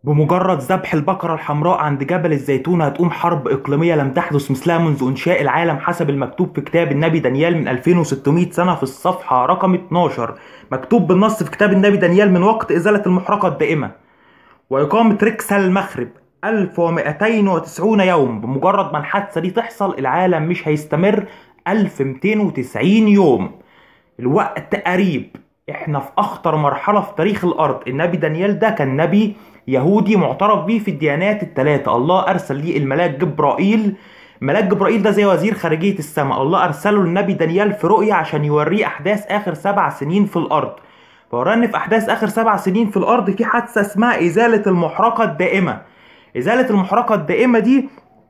بمجرد ذبح البقرة الحمراء عند جبل الزيتون هتقوم حرب إقليمية لم تحدث مثلها منذ إنشاء العالم حسب المكتوب في كتاب النبي دانيال من 2600 سنة في الصفحة رقم 12 مكتوب بالنص في كتاب النبي دانيال من وقت إزالة المحرقة الدائمة وإقامة ركسة المخرب 1290 يوم بمجرد ما الحادثة دي تحصل العالم مش هيستمر 1290 يوم الوقت قريب احنا في اخطر مرحله في تاريخ الارض النبي دانيال ده كان نبي يهودي معترف بيه في الديانات الثلاثه الله ارسل ليه الملاك جبرائيل ملاك جبرائيل ده زي وزير خارجيه السماء الله ارسله للنبي دانيال في رؤيا عشان يوريه احداث اخر سبع سنين في الارض فوراني في احداث اخر سبع سنين في الارض في حادثه اسمها ازاله المحرقه الدائمه ازاله المحرقه الدائمه دي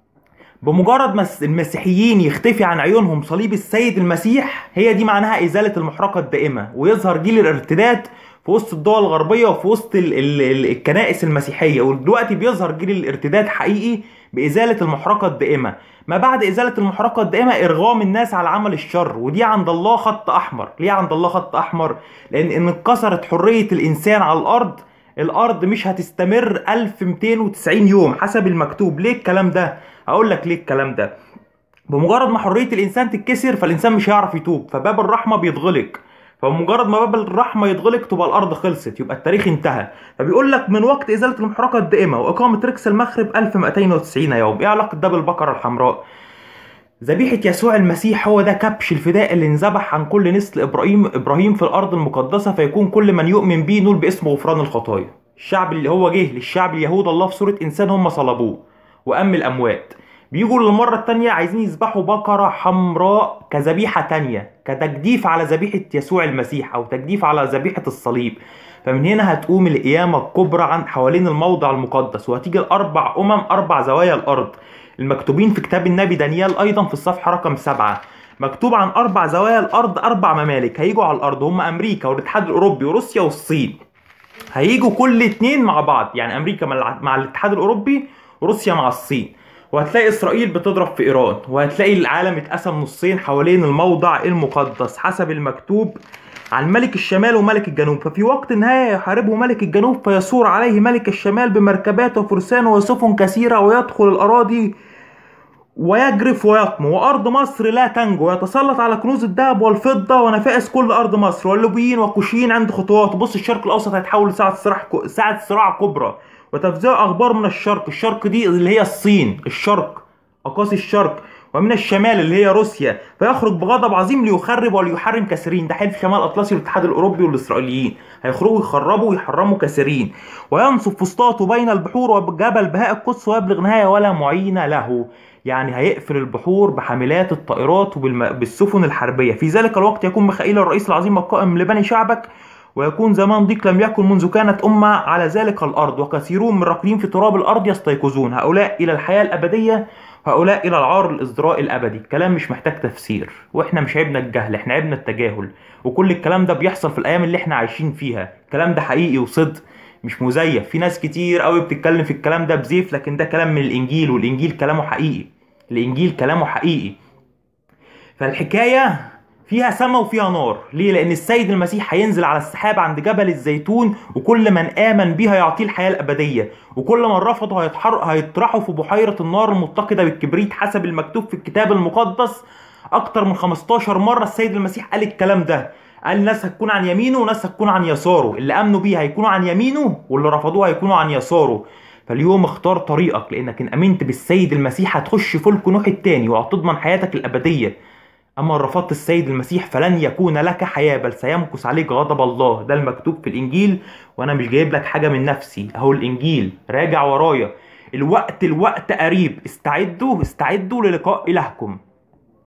بمجرد ما المسيحيين يختفي عن عيونهم صليب السيد المسيح هي دي معناها ازاله المحرقه الدائمه ويظهر جيل الارتداد في وسط الدول الغربيه وفي وسط ال ال ال الكنائس المسيحيه ودلوقتي بيظهر جيل الارتداد حقيقي بازاله المحرقه الدائمه ما بعد ازاله المحرقه الدائمه ارغام الناس على عمل الشر ودي عند الله خط احمر ليه عند الله خط احمر لان ان انكسرت حريه الانسان على الارض الارض مش هتستمر 1290 يوم حسب المكتوب ليه الكلام ده هقول لك ليه الكلام ده بمجرد ما حريه الانسان تتكسر فالانسان مش هيعرف يتوب فباب الرحمه بيتغلق فمجرد ما باب الرحمه يتغلق تبقى الارض خلصت يبقى التاريخ انتهى فبيقول لك من وقت ازاله المحرقه الدائمه واقامه ركس المخرب 1290 يوم ايه علاقه ده بالبقره الحمراء ذبيحة يسوع المسيح هو ده كبش الفداء اللي انذبح عن كل نسل ابراهيم ابراهيم في الارض المقدسه فيكون كل من يؤمن به نول باسم غفران الخطايا. الشعب اللي هو جه للشعب اليهود الله في صوره انسان هم صلبوه وام الاموات. بيجوا للمره الثانيه عايزين يذبحوا بقره حمراء كذبيحه تانية كتجديف على ذبيحه يسوع المسيح او تجديف على ذبيحه الصليب. فمن هنا هتقوم القيامه الكبرى عن حوالين الموضع المقدس وهتيجي الاربع امم اربع زوايا الارض. المكتوبين في كتاب النبي دانيال ايضا في الصفحه رقم سبعة مكتوب عن اربع زوايا الارض اربع ممالك هيجوا على الارض هم امريكا والاتحاد الاوروبي وروسيا والصين هيجوا كل اتنين مع بعض يعني امريكا مع الاتحاد الاوروبي وروسيا مع الصين وهتلاقي اسرائيل بتضرب في ايران وهتلاقي العالم اتقسم نصين حوالين الموضع المقدس حسب المكتوب عن ملك الشمال وملك الجنوب ففي وقت النهاية يحاربه ملك الجنوب فيثور عليه ملك الشمال بمركبات وفرسان وسفن كثيرة ويدخل الأراضي ويجرف ويطمو وأرض مصر لا تنجو ويتسلط على كنوز الذهب والفضة ونفائس كل أرض مصر واللوبيين والكوشيين عند خطوات بص الشرق الأوسط هيتحول لساعة صراع ساعة صراع كبرى وتفزيع أخبار من الشرق الشرق دي اللي هي الصين الشرق أقاصي الشرق ومن الشمال اللي هي روسيا فيخرج بغضب عظيم ليخرب وليحرم كثيرين ده حلف شمال اطلسي والاتحاد الاوروبي والاسرائيليين هيخرجوا يخربوا ويحرموا كثيرين وينصب فسطاطه بين البحور وجبل بهاء القدس ويبلغ نهايه ولا معين له يعني هيقفل البحور بحاملات الطائرات وبالسفن الحربيه في ذلك الوقت يكون ميخائيل الرئيس العظيم القائم لبني شعبك ويكون زمان ضيق لم يكن منذ كانت أمة على ذلك الأرض وكثيرون من راكدين في تراب الأرض يستيقظون هؤلاء إلى الحياة الأبدية هؤلاء إلى العار الإصدراء الأبدي كلام مش محتاج تفسير وإحنا مش عيبنا الجهل إحنا عيبنا التجاهل وكل الكلام ده بيحصل في الأيام اللي إحنا عايشين فيها الكلام ده حقيقي وصدق مش مزيف في ناس كتير قوي بتتكلم في الكلام ده بزيف لكن ده كلام من الإنجيل والإنجيل كلامه حقيقي الإنجيل كلامه حقيقي فالحكاية فيها سما وفيها نار ليه لان السيد المسيح هينزل على السحاب عند جبل الزيتون وكل من امن بيه هيعطيه الحياه الابديه وكل من رفضه هيتحر... هيطرحه في بحيره النار المتقده بالكبريت حسب المكتوب في الكتاب المقدس اكتر من 15 مره السيد المسيح قال الكلام ده قال ناس هتكون عن يمينه وناس هتكون عن يساره اللي امنوا بيه هيكونوا عن يمينه واللي رفضوه هيكونوا عن يساره فاليوم اختار طريقك لانك ان امنت بالسيد المسيح هتخش فلك نوح التاني وهتضمن حياتك الابديه أما رفضت السيد المسيح فلن يكون لك حياة بل سيمكث عليك غضب الله ده المكتوب في الإنجيل وأنا مش جايب لك حاجة من نفسي أهو الإنجيل راجع ورايا الوقت الوقت قريب استعدوا استعدوا للقاء إلهكم